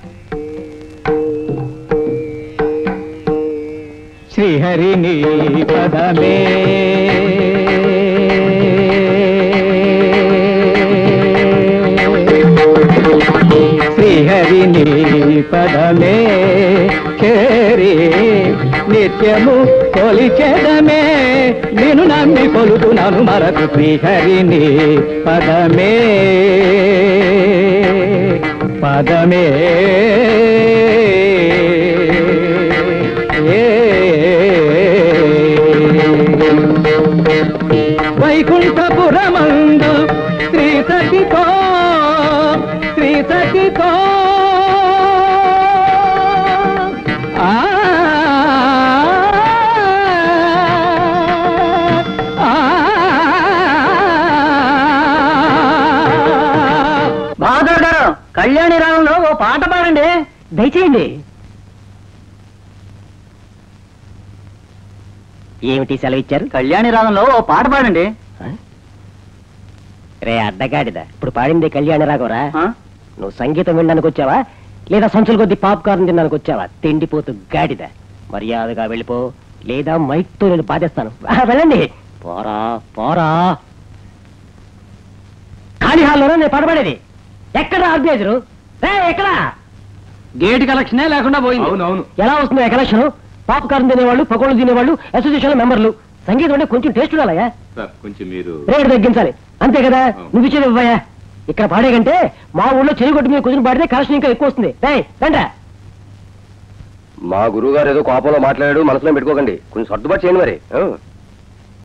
శ్రీహరిని పదమే శ్రీహరిని పదమే చేరి నిత్యము కొలిచెదమే నేను నమ్మి కొలుతున్నాను మరకు శ్రీహరిని పదమే పదమే వైకుంఠపురమందు శ్రీ సతితో శ్రీ సతితో ఆ బాధర్ గారు కళ్యాణి రాగంలో ఓ పాట పాడండి దయచేయండి ఏమిటి సెలవు ఇచ్చారు కళ్యాణి రాగంలో ఓ పాట పాడండి రే అడ్డగాడిద ఇప్పుడు పాడింది కళ్యాణ రాఘవరా ఆ? నువ్వు సంగీతం వినడానికి వచ్చావా లేదా సంచులు కొద్ది పాప్కార్న్ తినడానికి వచ్చావా తిండిపోతు గాడిద మర్యాదగా వెళ్ళిపో లేదా మైక్తో నేను బాధేస్తాను ఆ, వెళ్ళండి పోరా పోరా ఖాళీ హాల్లోనే నేను పడబడేది ఎక్కడ ఆర్గనైజరు రే ఎక్కడ గేట్ కలెక్షనే లేకుండా పోయింది అవునవును ఎలా వస్తుంది కలెక్షన్ పాప్కార్న్ తినేవాళ్ళు పకోళ్ళు తినేవాళ్ళు అసోసియేషన్ మెంబర్లు సంగీతం అంటే కొంచెం టేస్ట్ ఉండాలయ్యా సార్ కొంచెం మీరు రేటు తగ్గించాలి అంతే కదా నువ్వు ఇచ్చేది ఇవ్వయా ఇక్కడ పాడే కంటే మా ఊళ్ళో చెరుగొట్టు మీద కుదిరి పాడితే కలెక్షన్ ఇంకా ఎక్కువ వస్తుంది రేయ్, రండ్రా మా గురువు గారు ఏదో కోపంలో మాట్లాడాడు మనసులో పెట్టుకోకండి కొంచెం సర్దుబాటు చేయండి మరి ఆ.